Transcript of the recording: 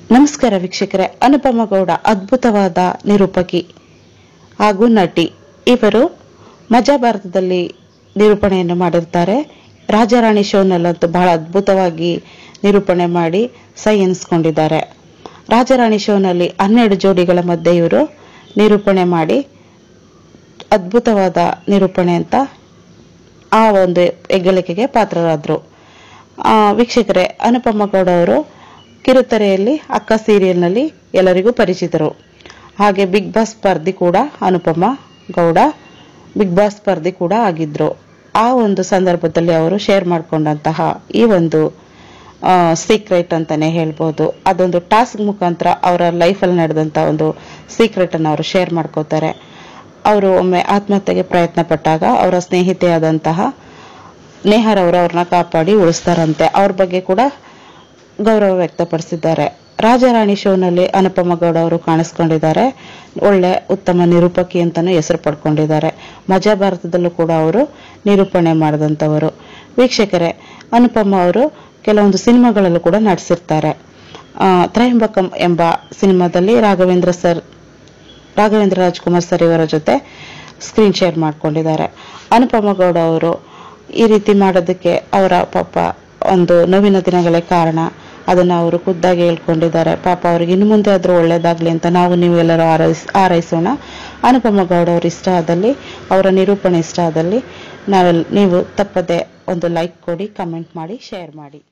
ನಮಸ್ಕಾರ ವೀಕ್ಷಕರೇ ಅನುಪಮ ಗೌಡ ಅದ್ಭುತವಾದ ನಿರೂಪಕಿ ಹಾಗೂ ನಟಿ ಇವರು ಮಜಾ ಭಾರತದಲ್ಲಿ ನಿರೂಪಣೆಯನ್ನು ಮಾಡಿರ್ತಾರೆ ರಾಜಾರಾಣಿ ಶೋನಲ್ಲಂತೂ ಬಹಳ ಅದ್ಭುತವಾಗಿ ನಿರೂಪಣೆ ಮಾಡಿ ಸೈ ಎನಿಸ್ಕೊಂಡಿದ್ದಾರೆ ರಾಜಾರಾಣಿ ಶೋನಲ್ಲಿ ಹನ್ನೆರಡು ಜೋಡಿಗಳ ಮಧ್ಯೆ ಇವರು ನಿರೂಪಣೆ ಮಾಡಿ ಅದ್ಭುತವಾದ ನಿರೂಪಣೆ ಅಂತ ಆ ಒಂದು ಹೆಗ್ಗಳಿಕೆಗೆ ಪಾತ್ರರಾದರು ಆ, ವೀಕ್ಷಕರೇ ಅನುಪಮ ಗೌಡ ಅವರು ಕಿರುತೆರೆಯಲ್ಲಿ ಅಕ್ಕ ಸೀರಿಯಲ್ನಲ್ಲಿ ಎಲ್ಲರಿಗೂ ಪರಿಚಿತರು ಹಾಗೆ ಬಿಗ್ ಬಾಸ್ ಸ್ಪರ್ಧಿ ಕೂಡ ಅನುಪಮ ಗೌಡ ಬಿಗ್ ಬಾಸ್ ಸ್ಪರ್ಧಿ ಕೂಡ ಆಗಿದ್ರು ಆ ಒಂದು ಸಂದರ್ಭದಲ್ಲಿ ಅವರು ಶೇರ್ ಮಾಡಿಕೊಂಡಂತಹ ಈ ಒಂದು ಸೀಕ್ರೆಟ್ ಅಂತಾನೆ ಹೇಳ್ಬೋದು ಅದೊಂದು ಟಾಸ್ಕ್ ಮುಖಾಂತರ ಅವರ ಲೈಫಲ್ಲಿ ನಡೆದಂತ ಒಂದು ಸೀಕ್ರೆಟ್ ಅನ್ನು ಅವರು ಶೇರ್ ಮಾಡ್ಕೋತಾರೆ ಅವರು ಒಮ್ಮೆ ಆತ್ಮಹತ್ಯೆಗೆ ಪ್ರಯತ್ನ ಪಟ್ಟಾಗ ಅವರ ಸ್ನೇಹಿತೆಯಾದಂತಹ ನೇಹರವರು ಅವ್ರನ್ನ ಕಾಪಾಡಿ ಉಳಿಸ್ತಾರಂತೆ ಅವ್ರ ಬಗ್ಗೆ ಕೂಡ ಗೌರವ ವ್ಯಕ್ತಪಡಿಸಿದ್ದಾರೆ ರಾಜಾರಾಣಿ ಶೋನಲ್ಲಿ ಅನುಪಮ ಗೌಡ ಅವರು ಕಾಣಿಸ್ಕೊಂಡಿದ್ದಾರೆ ಒಳ್ಳೆ ಉತ್ತಮ ನಿರೂಪಕಿ ಅಂತಾನೂ ಹೆಸರು ಪಡ್ಕೊಂಡಿದ್ದಾರೆ ಮಜಾ ಭಾರತದಲ್ಲೂ ಕೂಡ ಅವರು ನಿರೂಪಣೆ ಮಾಡಿದಂಥವರು ವೀಕ್ಷಕರೇ ಅನುಪಮ ಅವರು ಕೆಲವೊಂದು ಸಿನಿಮಾಗಳಲ್ಲೂ ಕೂಡ ನಟಿಸಿರ್ತಾರೆ ಆ, ತ್ರಯಂಬಕಂ ಎಂಬ ಸಿನಿಮಾದಲ್ಲಿ ರಾಘವೇಂದ್ರ ಸರ್ ರಾಘವೇಂದ್ರ ರಾಜ್ಕುಮಾರ್ ಸರ್ ಇವರ ಜೊತೆ ಸ್ಕ್ರೀನ್ ಶೇರ್ ಮಾಡ್ಕೊಂಡಿದ್ದಾರೆ ಅನುಪಮ ಗೌಡ ಅವರು ಈ ರೀತಿ ಮಾಡೋದಕ್ಕೆ ಅವರ ಪಾಪ ಒಂದು ನೋವಿನ ದಿನಗಳೇ ಕಾರಣ ಅದನ್ನ ಅವರು ಖುದ್ದಾಗಿ ಹೇಳ್ಕೊಂಡಿದ್ದಾರೆ ಪಾಪ ಅವ್ರಿಗೆ ಇನ್ನು ಮುಂದೆ ಆದ್ರೂ ಒಳ್ಳೇದಾಗ್ಲಿ ಅಂತ ನಾವು ನೀವು ಎಲ್ಲರೂ ಆರೈಸ್ ಆರೈಸೋಣ ಅನುಪಮ ಗೌಡ ಅವ್ರ ಇಷ್ಟ ಆದಲ್ಲಿ ಅವರ ನಿರೂಪಣೆ ಇಷ್ಟ ಆದಲ್ಲಿ ನಾವೆಲ್ಲ ನೀವು ತಪ್ಪದೆ ಒಂದು ಲೈಕ್ ಕೊಡಿ ಕಮೆಂಟ್ ಮಾಡಿ ಶೇರ್ ಮಾಡಿ